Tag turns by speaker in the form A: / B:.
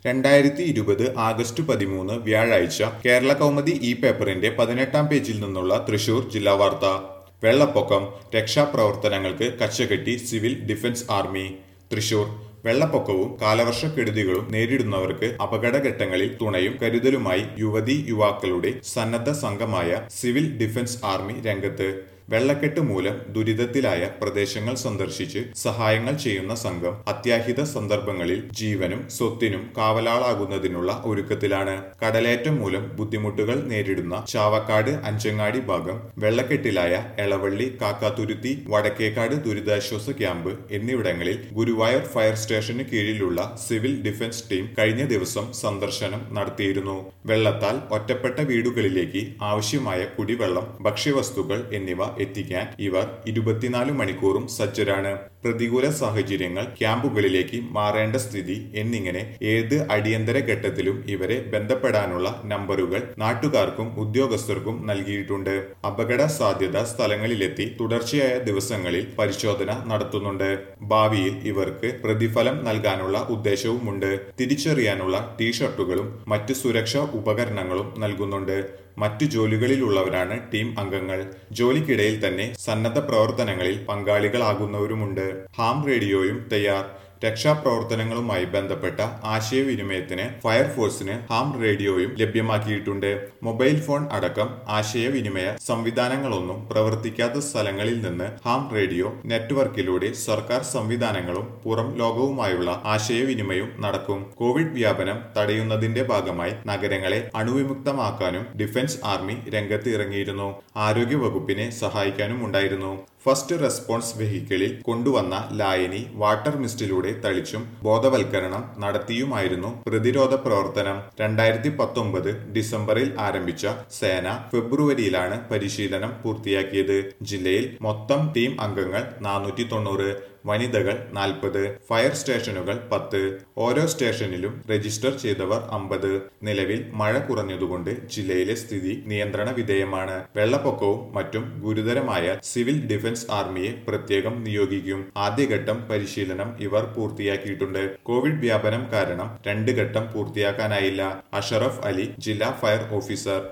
A: രണ്ടായിരത്തി ഇരുപത് ആഗസ്റ്റ് പതിമൂന്ന് വ്യാഴാഴ്ച കേരള കൗമുദി ഈ പേപ്പറിന്റെ പതിനെട്ടാം പേജിൽ നിന്നുള്ള തൃശൂർ ജില്ലാ വാർത്ത വെള്ളപ്പൊക്കം രക്ഷാപ്രവർത്തനങ്ങൾക്ക് കച്ചകെട്ടി സിവിൽ ഡിഫൻസ് ആർമി തൃശൂർ വെള്ളപ്പൊക്കവും കാലവർഷക്കെടുതികളും നേരിടുന്നവർക്ക് അപകടഘട്ടങ്ങളിൽ തുണയും കരുതലുമായി യുവതി യുവാക്കളുടെ സന്നദ്ധ സംഘമായ സിവിൽ ഡിഫൻസ് ആർമി രംഗത്ത് വെള്ളക്കെട്ട് മൂലം ദുരിതത്തിലായ പ്രദേശങ്ങൾ സന്ദർശിച്ച് സഹായങ്ങൾ ചെയ്യുന്ന സംഘം അത്യാഹിത സന്ദർഭങ്ങളിൽ ജീവനും സ്വത്തിനും കാവലാളാകുന്നതിനുള്ള ഒരുക്കത്തിലാണ് കടലേറ്റം മൂലം ബുദ്ധിമുട്ടുകൾ നേരിടുന്ന ചാവക്കാട് അഞ്ചങ്ങാടി ഭാഗം വെള്ളക്കെട്ടിലായ എളവള്ളി കാക്കാതുരുത്തി വടക്കേക്കാട് ദുരിതാശ്വാസ ക്യാമ്പ് എന്നിവിടങ്ങളിൽ ഗുരുവായൂർ ഫയർ സ്റ്റേഷന് കീഴിലുള്ള സിവിൽ ഡിഫൻസ് ടീം കഴിഞ്ഞ ദിവസം സന്ദർശനം നടത്തിയിരുന്നു വെള്ളത്താൽ ഒറ്റപ്പെട്ട വീടുകളിലേക്ക് ആവശ്യമായ കുടിവെള്ളം ഭക്ഷ്യവസ്തുക്കൾ എന്നിവ എത്തിക്കാൻ ഇവർ ഇരുപത്തിനാല് മണിക്കൂറും സജ്ജരാണ് പ്രതികൂല സാഹചര്യങ്ങൾ ക്യാമ്പുകളിലേക്ക് മാറേണ്ട സ്ഥിതി എന്നിങ്ങനെ ഏത് അടിയന്തര ഘട്ടത്തിലും ഇവരെ ബന്ധപ്പെടാനുള്ള നമ്പറുകൾ നാട്ടുകാർക്കും ഉദ്യോഗസ്ഥർക്കും നൽകിയിട്ടുണ്ട് അപകട സാധ്യത സ്ഥലങ്ങളിലെത്തി തുടർച്ചയായ ദിവസങ്ങളിൽ പരിശോധന നടത്തുന്നുണ്ട് ഭാവിയിൽ ഇവർക്ക് പ്രതിഫലം നൽകാനുള്ള ഉദ്ദേശവുമുണ്ട് തിരിച്ചറിയാനുള്ള ടീഷർട്ടുകളും മറ്റു സുരക്ഷാ ഉപകരണങ്ങളും നൽകുന്നുണ്ട് മറ്റു ജോലികളിലുള്ളവരാണ് ടീം അംഗങ്ങൾ ജോലിക്കിടയിൽ തന്നെ സന്നദ്ധ പ്രവർത്തനങ്ങളിൽ പങ്കാളികളാകുന്നവരുമുണ്ട് ഹാം റേഡിയോയും തയ്യാർ രക്ഷാപ്രവർത്തനങ്ങളുമായി ബന്ധപ്പെട്ട ആശയവിനിമയത്തിന് ഫയർഫോഴ്സിന് ഹാം റേഡിയോയും ലഭ്യമാക്കിയിട്ടുണ്ട് മൊബൈൽ ഫോൺ അടക്കം ആശയവിനിമയ സംവിധാനങ്ങളൊന്നും പ്രവർത്തിക്കാത്ത സ്ഥലങ്ങളിൽ നിന്ന് ഹാം റേഡിയോ നെറ്റ്വർക്കിലൂടെ സർക്കാർ സംവിധാനങ്ങളും പുറം ലോകവുമായുള്ള ആശയവിനിമയം നടക്കും കോവിഡ് വ്യാപനം തടയുന്നതിന്റെ ഭാഗമായി നഗരങ്ങളെ അണുവിമുക്തമാക്കാനും ഡിഫൻസ് ആർമി രംഗത്ത് ഇറങ്ങിയിരുന്നു ആരോഗ്യ വകുപ്പിനെ സഹായിക്കാനും ഉണ്ടായിരുന്നു ഫസ്റ്റ് റെസ്പോൺസ് വെഹിക്കിളിൽ കൊണ്ടുവന്ന ലായനി വാട്ടർ മിസ്റ്റിലൂടെ തളിച്ചും ബോധവൽക്കരണം നടത്തിയുമായിരുന്നു പ്രതിരോധ പ്രവർത്തനം രണ്ടായിരത്തി പത്തൊമ്പത് ഡിസംബറിൽ ആരംഭിച്ച സേന ഫെബ്രുവരിയിലാണ് പരിശീലനം പൂർത്തിയാക്കിയത് ജില്ലയിൽ മൊത്തം ടീം അംഗങ്ങൾ നാനൂറ്റി തൊണ്ണൂറ് വനിതകൾ നാൽപ്പത് ഫയർ സ്റ്റേഷനുകൾ പത്ത് ഓരോ സ്റ്റേഷനിലും രജിസ്റ്റർ ചെയ്തവർ അമ്പത് നിലവിൽ മഴ കുറഞ്ഞതുകൊണ്ട് ജില്ലയിലെ സ്ഥിതി നിയന്ത്രണ വിധേയമാണ് വെള്ളപ്പൊക്കവും മറ്റും ഗുരുതരമായ സിവിൽ ഡിഫൻസ് ആർമിയെ പ്രത്യേകം നിയോഗിക്കും ആദ്യഘട്ടം പരിശീലനം ഇവർ പൂർത്തിയാക്കിയിട്ടുണ്ട് കോവിഡ് വ്യാപനം കാരണം രണ്ട് ഘട്ടം പൂർത്തിയാക്കാനായില്ല അഷറഫ് അലി ജില്ലാ ഫയർ ഓഫീസർ